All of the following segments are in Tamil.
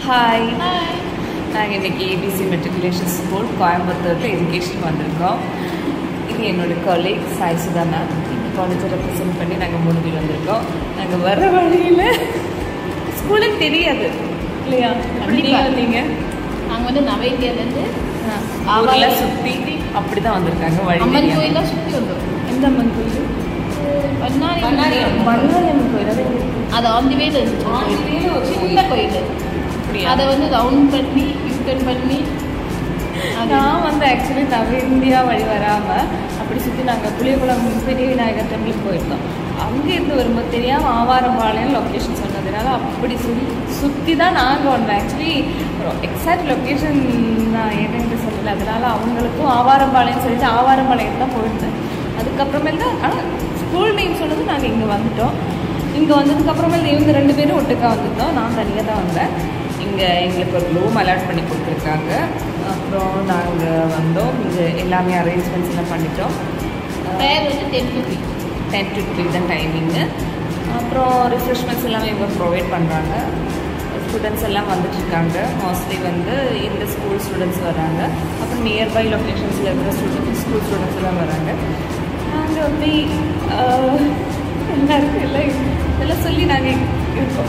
ஹாய் நாங்கள் இன்றைக்கி ஏபிசி மெட்ரிகுலேஷன் ஸ்கூல் கோயம்புத்தூரில் எஜுகேஷன் வந்திருக்கோம் இது என்னோட காலேஜ் சாய் சுதா மேம் இந்த காலேஜை ரெப்ரசென்ட் பண்ணி நாங்கள் மூணு பேர் வந்திருக்கோம் நாங்கள் வர வழியில் ஸ்கூலுக்கு தெரியாது இல்லையா அப்படி கண்டிப்பா. வந்தீங்க நாங்கள் வந்து நவ இந்தியாவிலேருந்து ஊரில் சுற்றி அப்படி தான் வந்திருக்காங்க வழி அம்மன் தெரியாம. கோயிலாக சுற்றி வந்தோம் எந்த அம்மன் கோயில் பண்ணாரி பண்ணாரி அம்மன் கோயில் அது எங்க இருக்கு? அது ஆன் தி வேல இருந்துச்சு On the way ல ஒரு சின்ன கோயில் அப்படியா? அதை வந்து ரவுண்ட் பண்ணி யூட்டன் பண்ணி அது நான் வந்து ஆக்சுவலி நவ இந்தியா வழி வராமல் அப்படி சுற்றி நாங்கள் புளியகுளம் பெரிய விநாயகர் டெம்பிள் போயிருந்தோம் அங்கேருந்து வரும்போது தெரியாமல் ஆவாரம்பாளையம் லொக்கேஷன் சொன்னதுனால அப்படி சுற்றி சுற்றி தான் நாங்கள் வந்தோம் ஆக்சுவலி எக்ஸாக்ட் லொக்கேஷன் நான் என்னென்று சொல்லலை அதனால அவங்களுக்கும் ஆவாரம்பாளையம் சொல்லிட்டு ஆவாரம்பாளையம் தான் போயிருந்தேன் அதுக்கப்புறமேல் தான் ஆனால் ஸ்கூல் நேம் சொன்னது நாங்கள் இங்கே வந்துட்டோம் இங்கே வந்ததுக்கப்புறமேல் இவங்க ரெண்டு பேரும் ஒட்டுக்கா வந்துருந்தோம் நான் தனியாக தான் வந்தேன் இங்கே எங்களுக்கு ஒரு ரூம் அலாட் பண்ணி கொடுத்துருக்காங்க அப்புறம் நாங்கள் வந்தோம் இங்கே எல்லாமே அரேஞ்ச்மெண்ட்ஸ் எல்லாம் பண்ணிட்டோம் பேர் வந்து ten rupee ten to three தான் டைமிங்கு அப்புறம் ரிஃப்ரெஷ்மெண்ட்ஸ் எல்லாமே இவங்க ப்ரொவைட் பண்ணுறாங்க ஸ்டூடெண்ட்ஸ் எல்லாம் வந்துட்டுருக்காங்க மோஸ்ட்லி வந்து இந்த ஸ்கூல் ஸ்டூடெண்ட்ஸ் வராங்க அப்புறம் நியர்பை லொக்கேஷன்ஸில் இருக்கிற ஸ்டூடெண்ட்ஸ் ஸ்கூல் ஸ்டூடெண்ட்ஸ் எல்லாம் வராங்க நாங்கள் வந்து ஆஹ், எல்லாருக்கும் எல்லாம் இதெல்லாம் சொல்லி நாங்கள் இருக்கோம்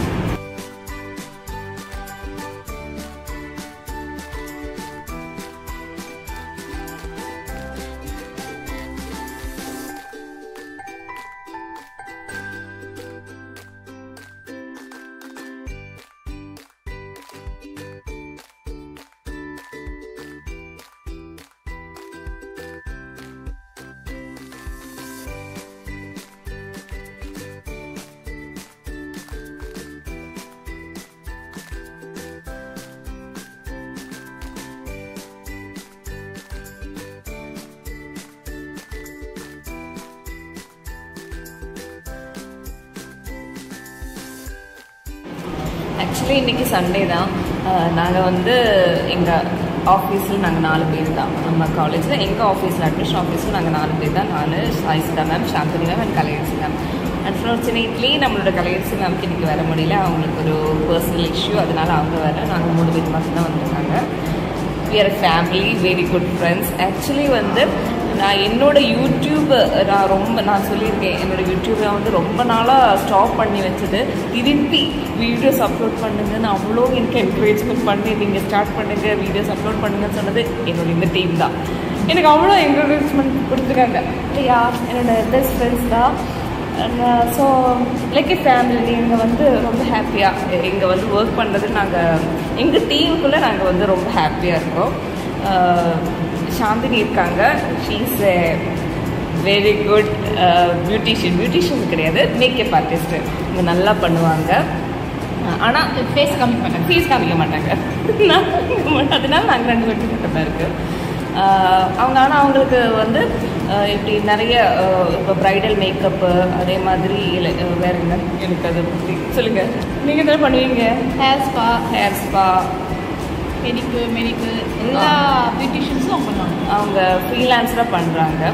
ஆக்சுவலி இன்னைக்கு சண்டே தான் நாங்கள் வந்து எங்கள் ஆஃபீஸில் நாங்கள் நாலு பேர் தான் நம்ம காலேஜில் எங்கள் ஆஃபீஸில் அட்மிஷன் ஆஃபீஸில் நாங்கள் நாலு பேர் தான் நாலு Shaista ma'am Chandini ma'am and Kalaiyarasi ma'am unfortunately நம்மளோட கலையரசி மேம்க்கு இன்றைக்கி வர முடியல அவங்களுக்கு ஒரு பர்சனல் இஷ்யூ அதனால அவங்க வர நாங்கள் மூணு பேர் மட்டும்தான் வந்திருக்காங்க we are a family very good friends actually வந்து நான் என்னோட யூடியூப் நான் ரொம்ப நான் சொல்லியிருக்கேன் என்னோட யூடியூப்பை வந்து ரொம்ப நாளாக ஸ்டாப் பண்ணி வச்சது திருப்பி வீடியோஸ் அப்லோட் பண்ணுங்கன்னு அவ்வளோ எனக்கு என்கரேஜ்மெண்ட் பண்ணி நீங்கள் ஸ்டார்ட் பண்ணுங்க வீடியோஸ் அப்லோட் பண்ணுங்கன்னு சொன்னது என்னோட இந்த டீம் தான் எனக்கு அவ்வளோ என்கரேஜ்மெண்ட் கொடுத்துருக்காங்க இல்லையா என்னோட பெஸ்ட் ஃப்ரெண்ட்ஸ் தான் ஸோ லைக் ஏ ஃபேமிலி இங்கே வந்து ரொம்ப ஹாப்பியாக இங்கே வந்து ஒர்க் பண்ணுறது நாங்கள் எங்கள் டீமுக்குள்ளே நாங்கள் வந்து ரொம்ப ஹாப்பியாக இருக்கோம் அஹ் சாந்தினி இருக்காங்க she's a very good beautician beautician கிடையாது மேக்கப் ஆர்டிஸ்ட்டு இங்கே நல்லா பண்ணுவாங்க ஆனால் ஃபேஸ் கம்மி பண்ணேன் ஃபீஸ் காமிக்க மாட்டாங்க நான் காமிக்க மாட்டேன். அதனால நாங்கள் ரெண்டு பேருக்கு மட்டும் தான் இருக்குது அவங்க ஆனால் அவங்களுக்கு வந்து ஆஹ் இப்படி நிறைய ஆஹ் இப்போ ப்ரைடல் மேக்கப்பு அதே மாதிரி இல்லை ஆஹ் வேற என்ன எனக்கு அதை பற்றி சொல்லுங்கள் நீங்கள் தானே பண்ணுவீங்க ஹேர் ஸ்பா ஹேர் ஸ்பா மெடிக்கு மெடிக்கு எல்லா பியூட்டிஷியன்ஸும் அவங்க பண்ணுவாங்க அவங்க ஃப்ரீலான்ஸராக பண்ணுறாங்க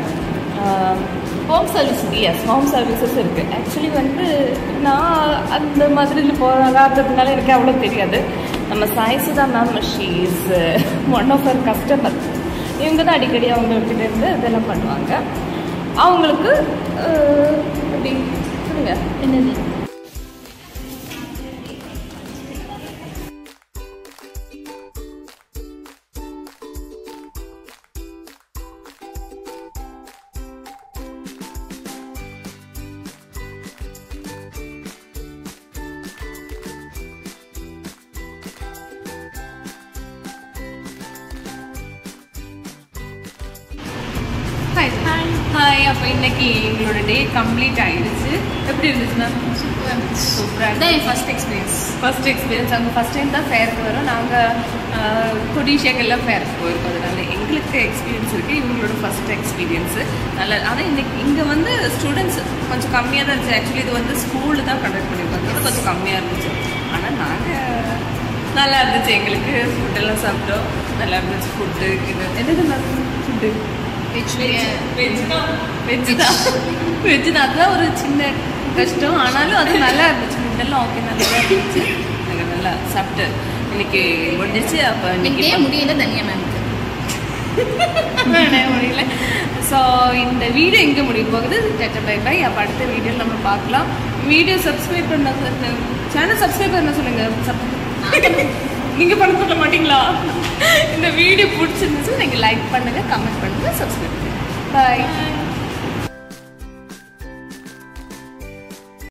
home service yes home services இருக்குது ஆக்சுவலி வந்து நான் அந்த மாதிரி போகிறதுனால எனக்கு அவ்வளோ தெரியாது நம்ம Saisudha ma'am she is one of our customer இவங்க தான் அடிக்கடி அவங்கக்கிட்ட இருந்து இதெல்லாம் பண்ணுவாங்க அவங்களுக்கு அஹ், எப்படி சொல்லுங்க என்னது ஹாய் ஹாய் ஹாய் அப்போ இன்னைக்கு எங்களோட டே கம்ப்ளீட் ஆயிடுச்சு எப்படி இருந்துச்சு மேம் சூப்பராக இருந்துச்சு சூப்பராக அதான் என் ஃபர்ஸ்ட் எக்ஸ்பீரியன்ஸ் ஃபர்ஸ்ட் எக்ஸ்பீரியன்ஸ் அங்கே ஃபஸ்ட் டைம் தான் ஃபேருக்கு வரோம் நாங்கள் கொடிஷேக்கெல்லாம் ஃபேருக்கு போயிருக்கோம் அதனால எங்களுக்கு எக்ஸ்பீரியன்ஸ் இருக்குது இவங்களோட ஃபஸ்ட் எக்ஸ்பீரியன்ஸு நல்லா ஆனால் இன்னைக்கு இங்கே வந்து ஸ்டூடெண்ட்ஸ் கொஞ்சம் கம்மியாக தான் இருந்துச்சு ஆக்சுவலி இது வந்து ஸ்கூலில் தான் கண்டக்ட் பண்ணியிருக்காங்க கொஞ்சம் கம்மியாக இருந்துச்சு ஆனால் நாங்கள் நல்லா இருந்துச்சு எங்களுக்கு ஃபுட்டெல்லாம் சாப்பிட்டோம் நல்லா இருந்துச்சு ஃபுட்டு இது என்னது ஃபுட்டு வெஜ் பிரியாணி வெஜ் தான் வெஜ் தான் வெஜ் தான் அதுதான் ஒரு சின்ன கஷ்டம் ஆனாலும் அது நல்லா இருந்துச்சு ஃபுட்டெல்லாம் ஓகே நல்லா இருந்துச்சு நாங்கள் நல்லா சாப்பிட்டு இன்னைக்கு முடிஞ்சிச்சு அப்போ இன்னைக்கு இன்னைக்கே முடியல தனியா மேம்க்கு முடியல ஸோ இந்த வீடியோ எங்கே முடிய போகுது டச்ச பை பை அப்போ அடுத்த வீடியோவில் நம்ம பார்க்கலாம் வீடியோ சப்ஸ்கிரைப் பண்ண சேனல் சப்ஸ்கிரைப் பண்ண சொல்லுங்க நீங்க பண்ண சொல்ல மாட்டீங்களா இந்த வீடியோ பிடிச்சிருந்துச்சு நீங்கள் லைக் பண்ணுங்க கமெண்ட் பண்ணுங்க சப்ஸ்கிரைப் பண்ணுங்க பாய்